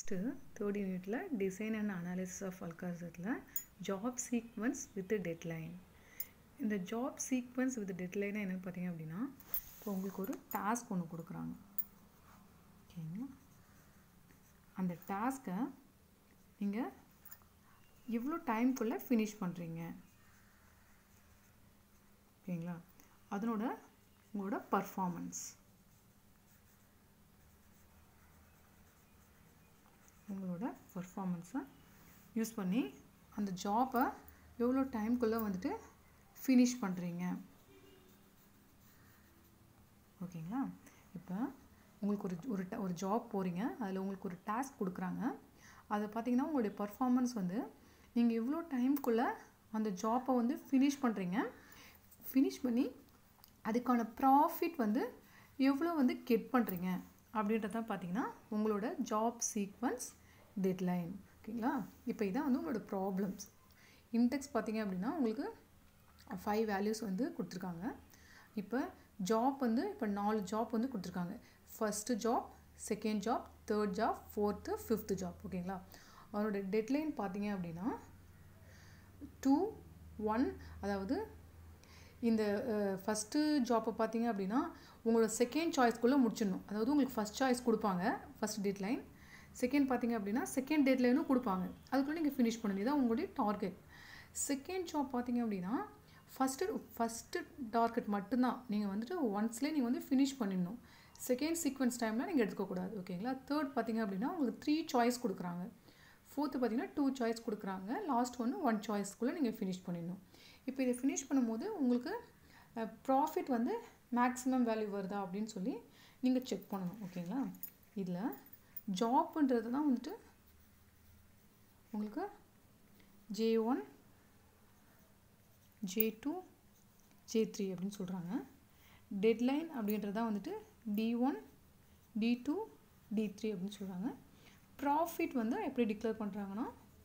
next third யூனிட்டில் design and analysis of அல்காரிசத்தில் job sequence with deadline இந்த job sequence with டெட்லைனாக என்ன பார்த்தீங்க அப்படின்னா இப்போ உங்களுக்கு ஒரு டாஸ்க் ஒன்று கொடுக்குறாங்க ஓகேங்களா அந்த டாஸ்க்கை நீங்கள் எவ்வளோ டைம்குள்ளே ஃபினிஷ் பண்ணுறீங்க ஓகேங்களா அதனோட உங்களோட பர்ஃபாமன்ஸ் உங்களோட பர்ஃபாமன்ஸை யூஸ் பண்ணி அந்த ஜாப்பை எவ்வளோ டைம்குள்ளே வந்துட்டு ஃபினிஷ் பண்ணுறீங்க ஓகேங்களா இப்போ உங்களுக்கு ஒரு ஒரு ta- ஒரு ஜாப் போகிறீங்க அதில் உங்களுக்கு ஒரு டாஸ்க் கொடுக்குறாங்க அதை பார்த்தீங்கன்னா உங்களுடைய பர்ஃபார்மன்ஸ் வந்து நீங்கள் எவ்வளோ டைம்குள்ளே அந்த ஜாப்பை வந்து ஃபினிஷ் பண்ணுறீங்க ஃபினிஷ் பண்ணி அதுக்கான ப்ராஃபிட் வந்து எவ்வளோ வந்து கெட் பண்ணுறீங்க அப்படின்றத பார்த்தீங்கன்னா உங்களோட ஜாப் சீக்வன்ஸ் டெட்லைன் ஓகேங்களா இப்போ இதான் வந்து உங்களோட ப்ராப்ளம்ஸ் இன்டெக்ஸ் பார்த்தீங்க அப்படின்னா உங்களுக்கு ஃபைவ் வேல்யூஸ் வந்து கொடுத்துருக்காங்க இப்போ ஜாப் வந்து இப்போ நாலு ஜாப் வந்து கொடுத்துருக்காங்க first job second job third job fourth fifth job ஓகேங்களா அவரோட டெட்லைன் பார்த்தீங்க அப்படின்னா டூ ஒன் அதாவது இந்த ஃபஸ்ட்டு ஜாப்பை பார்த்தீங்க அப்படின்னா உங்களோட செகண்ட் சாய்ஸ்க்குள்ளே முடிச்சிடணும் அதாவது உங்களுக்கு ஃபஸ்ட் சாய்ஸ் கொடுப்பாங்க ஃபஸ்ட் டெட்லைன் செகண்ட் பார்த்தீங்க அப்படின்னா செகண்ட் டெட்லைனும் கொடுப்பாங்க அதுக்குள்ளே நீங்கள் ஃபினிஷ் பண்ணணும் இதான் உங்களுடைய டார்கெட் செகண்ட் ஜாப் பார்த்தீங்க அப்படின்னா ஃபஸ்ட்டு ஃபஸ்ட்டு டார்கெட் மட்டும்தான் நீங்கள் வந்துட்டு ஒன்ஸ்லேயே நீங்கள் வந்து ஃபினிஷ் பண்ணிடணும் செகண்ட் சீக்வன்ஸ் டைமில் நீங்கள் எடுத்துக்கக்கூடாது ஓகேங்களா தேர்ட் பார்த்தீங்க அப்படின்னா உங்களுக்கு த்ரீ சாய்ஸ் கொடுக்குறாங்க ஃபோர்த்து பார்த்தீங்கன்னா டூ சாய்ஸ் கொடுக்குறாங்க லாஸ்ட் ஒன்று ஒன் சாய்ஸ்க்குள்ளே நீங்கள் ஃபினிஷ் பண்ணிடணும் இப்போ இதை ஃபினிஷ் பண்ணும்போது உங்களுக்கு ப்ராஃபிட் வந்து மேக்ஸிமம் வேல்யூ வருதா அப்படின்னு சொல்லி நீங்கள் செக் பண்ணணும் ஓகேங்களா இதில் ஜாப்ன்றது தான் வந்துட்டு உங்களுக்கு J one J two J three அப்படின்னு சொல்கிறாங்க டெட்லைன் அப்படின்றது தான் வந்துட்டு D one D two D three அப்படின்னு சொல்கிறாங்க ப்ராஃபிட் வந்து எப்படி டிக்ளேர் பண்ணுறாங்கன்னா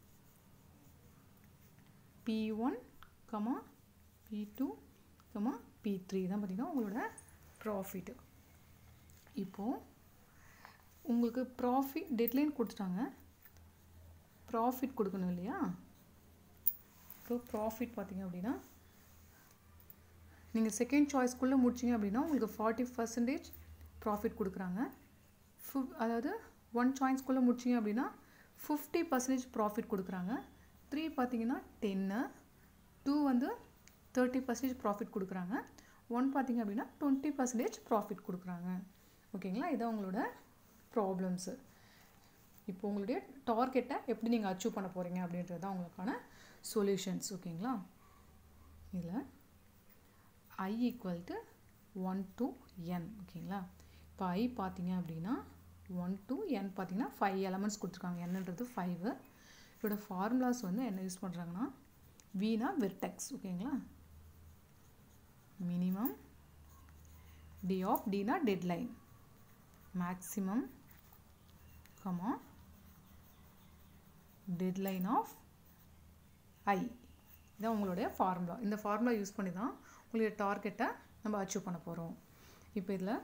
P one comma P two comma P three தான் பார்த்திங்கன்னா உங்களோட ப்ராஃபிட்டு இப்போது உங்களுக்கு ப்ராஃபிட் டெட்லைன் கொடுத்துட்டாங்க ப்ராஃபிட் கொடுக்கணும் இல்லையா இப்போ ப்ராஃபிட் பார்த்தீங்க அப்படின்னா நீங்கள் செகண்ட் சாய்ஸ்க்குள்ளே முடிச்சிங்க அப்படின்னா உங்களுக்கு ஃபார்ட்டி பர்சன்டேஜ் ப்ராஃபிட் கொடுக்குறாங்க ஃபு அதாவது ஒன் சாய்ஸ்க்குள்ளே முடிச்சிங்க அப்படின்னா ஃபிஃப்டி பர்சன்டேஜ் ப்ராஃபிட் கொடுக்குறாங்க த்ரீ பார்த்தீங்கன்னா டென்னு டூ வந்து தேர்ட்டி பர்சன்டேஜ் ப்ராஃபிட் கொடுக்குறாங்க ஒன் பார்த்தீங்க அப்படின்னா டுவெண்ட்டி பர்சன்டேஜ் ப்ராஃபிட் கொடுக்குறாங்க ஓகேங்களா இதான் உங்களோட ப்ராப்ளம்ஸு இப்போ உங்களுடைய டார்கெட்டை எப்படி நீங்கள் அச்சீவ் பண்ண போகிறீங்க அப்படின்றது தான் உங்களுக்கான சொல்யூஷன்ஸ் ஓகேங்களா இதில் I equal to one to N ஓகேங்களா இப்போ ஐ பார்த்தீங்க அப்படின்னா ஒன் டு என் பார்த்தீங்கன்னா ஃபைவ் எலமெண்ட்ஸ் கொடுத்துருக்காங்க என்னன்றது ஃபைவு இதோட ஃபார்முலாஸ் வந்து என்ன யூஸ் பண்ணுறாங்கன்னா வீணா வெர்டெக்ஸ் ஓகேங்களா மினிமம் டி ஆஃப் டினா deadline maximum comma deadline of I இதான் உங்களுடைய ஃபார்முலா இந்த ஃபார்முலா யூஸ் பண்ணி தான் உங்களுடைய டார்கெட்டை நம்ம அச்சீவ் பண்ண போகிறோம் இப்போ இதில்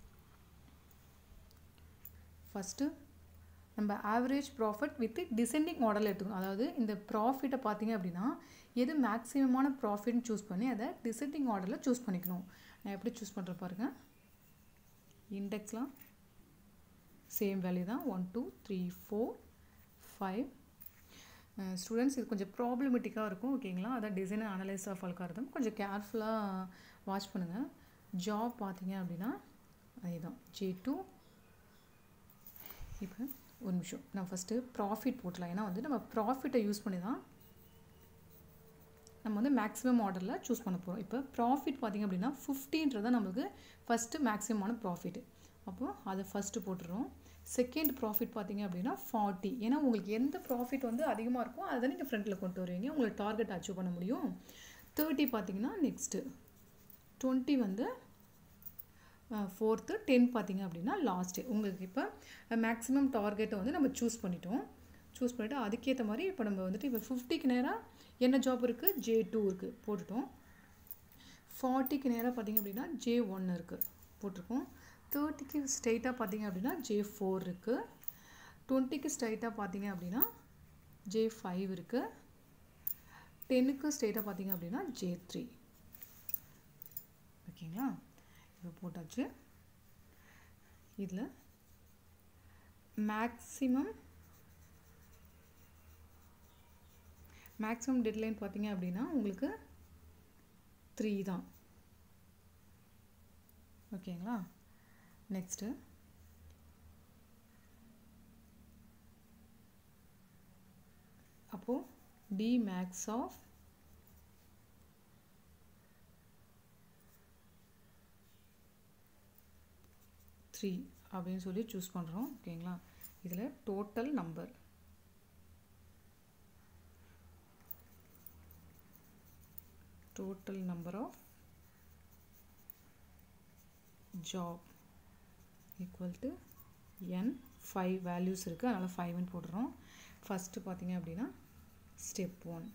ஃபஸ்ட்டு நம்ம average profit with descending model எடுத்துக்கணும் அதாவது இந்த ப்ராஃபிட்டை பார்த்தீங்க அப்படின்னா எது மேக்ஸிமமான ப்ராஃபிட்னு சூஸ் பண்ணி அதை டிசெண்டிங் ஆர்டரில் சூஸ் பண்ணிக்கணும் நான் எப்படி சூஸ் பண்ணுற பாருங்க இண்டெக்ஸ்லாம் சேம் வேல்யூ தான் one two three four five students இது கொஞ்சம் ப்ராப்ளமெட்டிக்காக இருக்கும் ஓகேங்களா அதான் டிசைன் அனலைஸ் ஆஃப் அல்காரதம் கொஞ்சம் கேர்ஃபுல்லாக வாட்ச் பண்ணுங்கள் ஜாப் பார்த்தீங்க அப்படின்னா அதுதான் ஜே டூ இப்போ ஒரு நிமிஷம் நான் ஃபஸ்ட்டு ப்ராஃபிட் போட்டலாம் ஏன்னா வந்து நம்ம ப்ராஃபிட்டை யூஸ் பண்ணி தான் நம்ம வந்து மேக்ஸிமம் ஆர்டரில் சூஸ் பண்ண போகிறோம் இப்போ ப்ராஃபிட் பார்த்திங்க அப்படின்னா ஃபிஃப்டின்றது தான் நம்மளுக்கு ஃபஸ்ட்டு மேக்ஸிமமான ப்ராஃபிட் அப்போது அதை ஃபஸ்ட்டு போட்டுடுறோம் செகண்ட் ப்ராஃபிட் பார்த்தீங்க அப்படின்னா ஃபார்ட்டி ஏன்னா உங்களுக்கு எந்த ப்ராஃபிட் வந்து அதிகமாக இருக்கோ அதை நீங்கள் ஃப்ரண்ட்டில் கொண்டு வருவீங்க உங்களுக்கு டார்கெட் அச்சீவ் பண்ண முடியும் தேர்ட்டி பார்த்தீங்கன்னா நெக்ஸ்ட்டு டுவெண்ட்டி வந்து ஃபோர்த்து டென் பார்த்தீங்க அப்படின்னா லாஸ்ட்டு உங்களுக்கு இப்போ மேக்ஸிமம் டார்கெட்டை வந்து நம்ம சூஸ் பண்ணிட்டோம் சூஸ் பண்ணிவிட்டு அதுக்கேற்ற மாதிரி இப்போ நம்ம வந்துட்டு இப்போ ஃபிஃப்டிக்கு நேராக என்ன ஜாப் இருக்குது ஜே டூ இருக்குது போட்டுட்டோம் ஃபார்ட்டிக்கு நேராக பார்த்தீங்க அப்படின்னா ஜே ஒன் இருக்குது போட்டிருக்கோம் தேர்ட்டிக்கு ஸ்ட்ரெயிட்டாக பார்த்தீங்க அப்படின்னா ஜே ஃபோர் இருக்குது டுவெண்ட்டிக்கு ஸ்ட்ரைட்டாக பார்த்தீங்க அப்படின்னா ஜே ஃபைவ் இருக்குது டென்னுக்கு ஸ்ட்ரைட்டாக பார்த்தீங்க அப்படின்னா ஜே த்ரீ ஓகேங்களா இப்போ போட்டாச்சு இதில் மேக்ஸிமம் மேக்ஸிமம் டெட்லைன் பார்த்தீங்க அப்படின்னா உங்களுக்கு த்ரீ தான் ஓகேங்களா நெக்ஸ்ட்டு அப்போது டி மேக்ஸ் ஆஃப் த்ரீ அப்படின்னு சொல்லி சூஸ் பண்ணுறோம் ஓகேங்களா இதில் total number total number of job equal to n 5 values இருக்குது அதனால் ஃபைவ்னு போடுறோம் ஃபஸ்ட்டு பார்த்தீங்க அப்படின்னா ஸ்டெப் ஒன்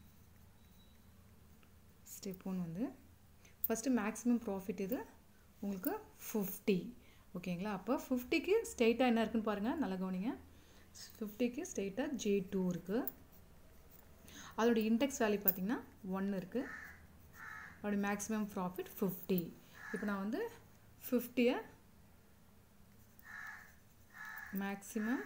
ஸ்டெப் ஒன் வந்து ஃபஸ்ட்டு மேக்ஸிமம் ப்ராஃபிட் இது உங்களுக்கு ஃபிஃப்டி ஓகேங்களா அப்போ ஃபிஃப்டிக்கு ஸ்ட்ரெயிட்டாக என்ன இருக்குன்னு பாருங்கள் நல்லா கவனிங்க ஃபிஃப்டிக்கு ஸ்ட்ரெயிட்டாக ஜே டூ இருக்குது அதோட இண்டெக்ஸ் வேல்யூ பார்த்தீங்கன்னா ஒன் இருக்குது அதோட மேக்ஸிமம் ப்ராஃபிட் ஃபிஃப்டி இப்போ நான் வந்து ஃபிஃப்டியை maximum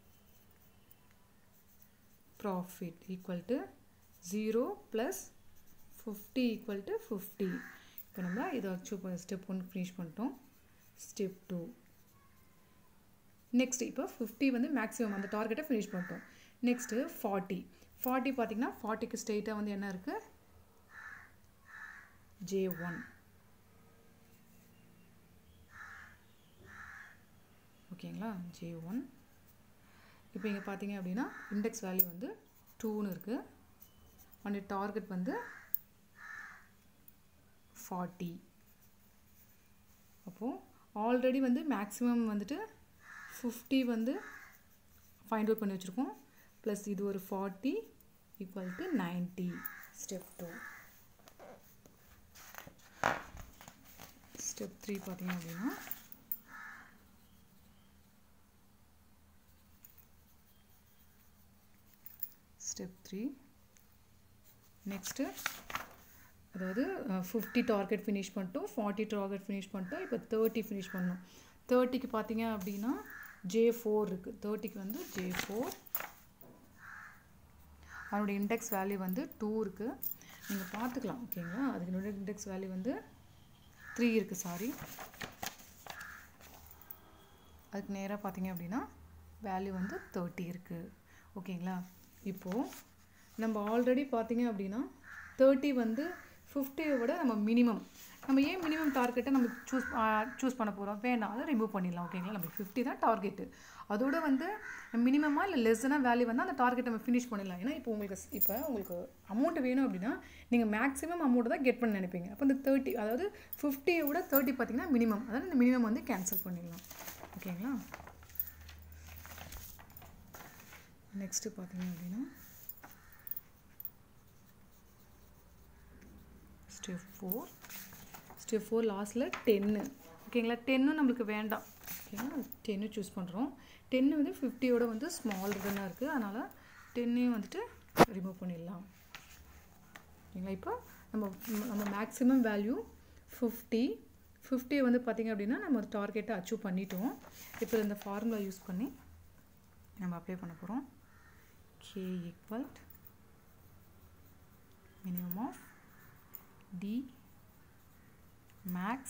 profit equal to zero plus fifty equal to fifty இப்போ நம்ம இதை வச்சு ஸ்டெப் ஒன் ஃபினிஷ் பண்ணிட்டோம் ஸ்டெப் டூ நெக்ஸ்ட் இப்போ ஃபிஃப்டி வந்து மேக்ஸிமம் அந்த டார்கெட்டை ஃபினிஷ் பண்ணிட்டோம் நெக்ஸ்ட்டு ஃபார்ட்டி ஃபார்ட்டி பார்த்தீங்கன்னா ஃபார்ட்டிக்கு ஸ்ட்ரெயிட்டாக வந்து என்ன இருக்குது J1 ஓகேங்களா J1 இப்போ இங்கே பார்த்தீங்க அப்படின்னா இண்டெக்ஸ் வேல்யூ வந்து டூன்னு இருக்குது அண்ட் டார்கெட் வந்து ஃபார்ட்டி அப்போது ஆல்ரெடி வந்து மேக்ஸிமம் வந்துட்டு ஃபிஃப்டி வந்து ஃபைண்ட் அவுட் பண்ணி வச்சுருக்கோம் ப்ளஸ் இது ஒரு forty equal to ninety step two step three பார்த்தீங்க அப்படின்னா ஸ்டெப் த்ரீ நெக்ஸ்ட்டு அதாவது ஃபிஃப்டி டார்கெட் ஃபினிஷ் பண்ணிட்டோம் ஃபார்ட்டி டார்கெட் ஃபினிஷ் பண்ணிட்டோம் இப்போ தேர்ட்டி ஃபினிஷ் பண்ணோம் தேர்ட்டிக்கு பார்த்தீங்க அப்படின்னா ஜே ஃபோர் இருக்குது தேர்ட்டிக்கு வந்து ஜே ஃபோர் அதோட இண்டெக்ஸ் வேல்யூ வந்து டூ இருக்குது நீங்கள் பார்த்துக்கலாம் ஓகேங்களா அதுக்கு இண்டெக்ஸ் வேல்யூ வந்து த்ரீ இருக்குது சாரி அதுக்கு நேராக பார்த்தீங்க அப்படின்னா வேல்யூ வந்து தேர்ட்டி இருக்குது ஓகேங்களா இப்போது நம்ம ஆல்ரெடி பார்த்தீங்க அப்படின்னா தேர்ட்டி வந்து ஃபிஃப்டியை விட நம்ம மினிமம் நம்ம ஏன் மினிமம் டார்கெட்டை நம்ம சூஸ் சூஸ் பண்ண போகிறோம் வேணாம் அதை ரிமூவ் பண்ணிடலாம் ஓகேங்களா நம்ம ஃபிஃப்டி தான் டார்கெட்டு அதோட வந்து மினிமமாக இல்லை லெஸ்ஸனாக வேல்யூ வந்து அந்த டார்கெட் நம்ம ஃபினிஷ் பண்ணிடலாம் ஏன்னா இப்போ உங்களுக்கு இப்போ உங்களுக்கு அமௌண்ட் வேணும் அப்படின்னா நீங்கள் மேக்ஸிமம் அமௌண்ட் தான் கெட் பண்ண நினைப்பீங்க அப்போ இந்த தேர்ட்டி அதாவது ஃபிஃப்டியை விட தேர்ட்டி பார்த்தீங்கன்னா மினிமம் அதாவது இந்த மினிமம் வந்து கேன்சல் பண்ணிடலாம் ஓகேங்களா நெக்ஸ்ட்டு பார்த்தீங்க அப்படின்னா ஸ்டெப் ஃபோர் ஸ்டெப் ஃபோர் லாஸ்ட்டில் டென்னு ஓகேங்களா டென்னும் நம்மளுக்கு வேண்டாம் ஓகேங்களா டென்னு சூஸ் பண்ணுறோம் டென்னு வந்து ஃபிஃப்டியோட வந்து ஸ்மால் இதுனாக இருக்குது அதனால் டென்னையும் வந்துட்டு ரிமூவ் பண்ணிடலாம் ஓகேங்களா இப்போ நம்ம நம்ம மேக்ஸிமம் வேல்யூ ஃபிஃப்டி ஃபிஃப்டி வந்து பார்த்திங்க அப்படின்னா நம்ம டார்கெட்டை அச்சீவ் பண்ணிட்டோம் இப்போ இந்த ஃபார்முலா யூஸ் பண்ணி நம்ம அப்ளை பண்ண போகிறோம் k equal minimum of d max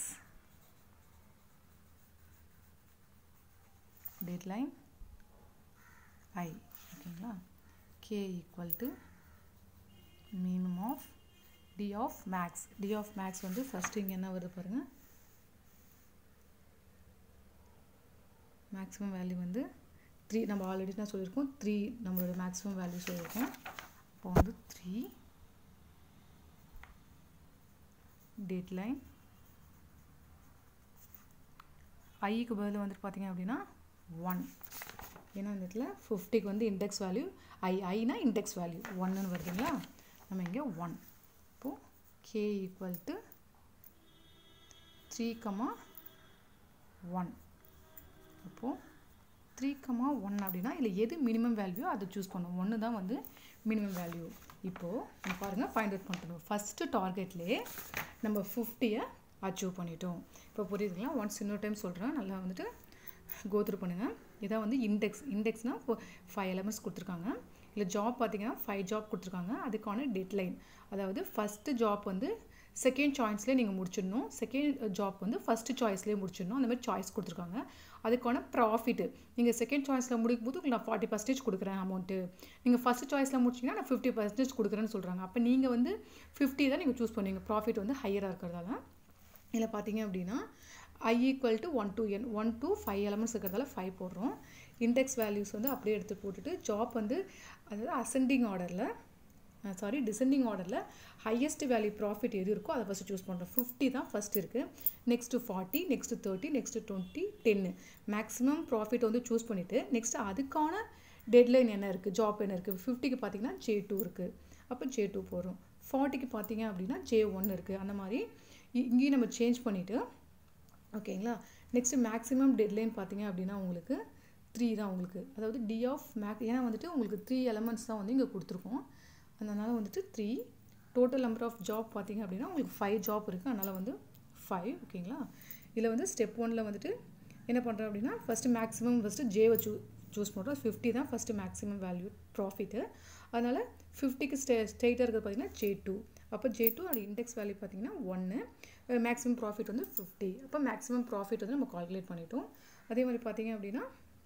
deadline i ஓகேங்களா k equal to minimum of d of max d of max வந்து ஃபஸ்ட்டு இங்கே என்ன வருது பாருங்கள் மேக்ஸிமம் வேல்யூ வந்து த்ரீ நம்ம ஆல்ரெடி நான் சொல்லியிருக்கோம் த்ரீ நம்மளோட மேக்ஸிமம் வேல்யூ சொல்லியிருக்கோம் இப்போ வந்து த்ரீ டேட்லைன் ஐக்கு பதில் வந்துட்டு பார்த்தீங்க அப்படின்னா ஒன் ஏன்னா இந்த இடத்துல ஃபிஃப்டிக்கு வந்து இண்டெக்ஸ் வேல்யூ ஐ ஐனா இண்டெக்ஸ் வேல்யூ ஒன்னுன்னு வருதுங்களா நம்ம இங்கே ஒன் இப்போது K equal to three comma one அப்போது த்ரீ கமா ஒன் அப்படின்னா இல்லை எது மினிமம் வேல்யூ அதை சூஸ் பண்ணும் ஒன்று தான் வந்து மினிமம் வேல்யூ இப்போது பாருங்கள் ஃபைண்ட் அவுட் பண்ணிட்டோம் ஃபஸ்ட்டு டார்கெட்லேயே நம்ம ஃபிஃப்டியை அச்சீவ் பண்ணிட்டோம் இப்போ புரியுதுங்களா ஒன்ஸ் இன்னொரு டைம் சொல்கிறேன் நல்லா வந்துட்டு கோத்ரூ பண்ணுங்கள் இதான் வந்து இண்டெக்ஸ் இண்டெக்ஸ்னால் இப்போ ஃபைவ் எலமெண்ட்ஸ் கொடுத்துருக்காங்க இல்லை ஜாப் பார்த்தீங்கன்னா ஃபைவ் ஜாப் கொடுத்துருக்காங்க அதுக்கான டெட்லைன் அதாவது ஃபஸ்ட்டு ஜாப் வந்து செகண்ட் சாய்ஸ்லேயே நீங்கள் முடிச்சிடணும் செகண்ட் ஜாப் வந்து ஃபஸ்ட்டு சாய்ஸ்லேயே முடிச்சிடணும் அந்த மாதிரி சாய்ஸ் கொடுத்துருக்காங்க அதுக்கான ப்ராஃபிட்டு நீங்கள் செகண்ட் சாய்ஸில் முடிக்கும் போது உங்களுக்கு நான் ஃபார்ட்டி பர்சன்டேஜ் கொடுக்குறேன் அமௌண்ட்டு நீங்கள் ஃபஸ்ட் சாய்ஸில் முடிச்சிங்கன்னா நான் ஃபிஃப்டி பர்சன்டேஜ் கொடுக்குறேன்னு சொல்கிறாங்க அப்போ நீங்கள் வந்து ஃபிஃப்டி தான் நீங்கள் சூஸ் பண்ணுவீங்க ப்ராஃபிட் வந்து ஹையராக இருக்கிறதால இதில் பார்த்தீங்க அப்படின்னா I equal to one to N one two five elements இருக்கிறதால ஃபைவ் போடுறோம் இண்டெக்ஸ் வேல்யூஸ் வந்து அப்படியே எடுத்து போட்டுட்டு ஜாப் வந்து அதாவது அசெண்டிங் ஆர்டரில் சாரி டிசெண்டிங் ஆர்டரில் ஹையஸ்ட் வேல்யூ ப்ராஃபிட் எது இருக்கோ அதை ஃபஸ்ட்டு சூஸ் பண்ணுறோம் ஃபிஃப்டி தான் ஃபஸ்ட் இருக்குது next forty next thirty next twenty டென்னு மேக்ஸிமம் ப்ராஃபிட் வந்து சூஸ் பண்ணிவிட்டு நெக்ஸ்ட்டு அதுக்கான டெட்லைன் என்ன இருக்குது ஜாப் என்ன இருக்குது ஃபிஃப்டிக்கு பார்த்தீங்கன்னா ஜே டூ இருக்குது அப்போ ஜே டூ போகிறோம் ஃபார்ட்டிக்கு பார்த்தீங்க அப்படின்னா ஜே ஒன் இருக்குது அந்த மாதிரி இங்கேயும் நம்ம சேஞ்ச் பண்ணிவிட்டு ஓகேங்களா நெக்ஸ்ட்டு மேக்ஸிமம் டெட்லைன் பார்த்தீங்க அப்படின்னா உங்களுக்கு த்ரீ தான் உங்களுக்கு அதாவது டி ஆஃப் மேக் ஏன்னா வந்துட்டு உங்களுக்கு த்ரீ எலமெண்ட்ஸ் தான் வந்து இங்கே கொடுத்துருக்கோம் அதனால் வந்துட்டு three total number of job பார்த்தீங்க அப்படின்னா உங்களுக்கு ஃபைவ் ஜாப் இருக்குது அதனால் வந்து ஃபைவ் ஓகேங்களா இதில் வந்து ஸ்டெப் ஒனில் வந்துட்டு என்ன பண்ணுறோம் அப்படின்னா ஃபஸ்ட்டு மேக்ஸிமம் ஃபஸ்ட்டு ஜேவை சூ சூஸ் பண்ணுறோம் ஃபிஃப்டி தான் ஃபஸ்ட்டு மேக்ஸிமம் வேல்யூ ப்ராஃபிட்டு அதனால் ஃபிஃப்டிக்கு ஸ்டே ஸ்ட்ரெயிட்டாக இருக்கிறது பார்த்தீங்கன்னா ஜே டூ அப்போ ஜே டூ அது இண்டெக்ஸ் வேல்யூ பார்த்தீங்கன்னா ஒன்று மேக்ஸிமம் ப்ராஃபிட் வந்து ஃபிஃப்டி அப்போ மேக்ஸிமம் ப்ராஃபிட் வந்து நம்ம கால்குலேட் பண்ணிட்டோம் அதே மாதிரி பார்த்தீங்க அப்படின்னா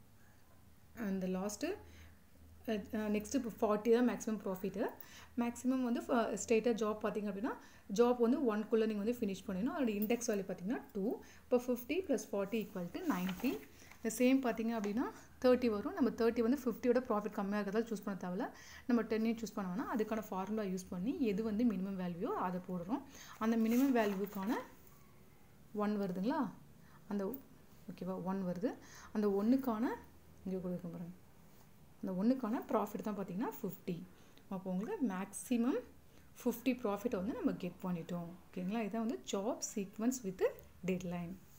அந்த லாஸ்ட்டு நெக்ஸ்ட்டு இப்போ ஃபார்ட்டி தான் மேக்ஸிமம் ப்ராஃபிட்டு மேக்ஸிமம் வந்து ஸ்டேட்டாக ஜாப் பார்த்திங்க அப்படின்னா ஜாப் வந்து ஒன்குள்ளே நீங்கள் வந்து ஃபினிஷ் பண்ணிடணும் அதோட இண்டெக்ஸ் வேல்யூ பார்த்தீங்கன்னா டூ இப்போ fifty plus forty equal to ninety இந்த சேம் பார்த்தீங்க அப்படின்னா தேர்ட்டி வரும் நம்ம தேர்ட்டி வந்து ஃபிஃப்டியோட ப்ராஃபிட் கம்மியாக இருக்கிறதால சூஸ் பண்ண தேவையில்ல நம்ம டென்னையும் சூஸ் பண்ணோம்னா அதுக்கான ஃபார்முலா யூஸ் பண்ணி எது வந்து மினிமம் வேல்யூவோ அதை போடுறோம் அந்த மினிமம் வேல்யூக்கான ஒன் வருதுங்களா அந்த ஓகேவா ஒன் வருது அந்த ஒன்றுக்கான இங்கே கொடுக்க பாருங்க அந்த ஒன்றுக்கான ப்ராஃபிட் தான் பார்த்தீங்கன்னா ஃபிஃப்டி அப்போ உங்களுக்கு மேக்ஸிமம் ஃபிஃப்டி ப்ராஃபிட்டை வந்து நம்ம கெட் பண்ணிட்டோம் ஓகேங்களா இதான் வந்து ஜாப் சீக்வன்ஸ் வித் டெட்லைன்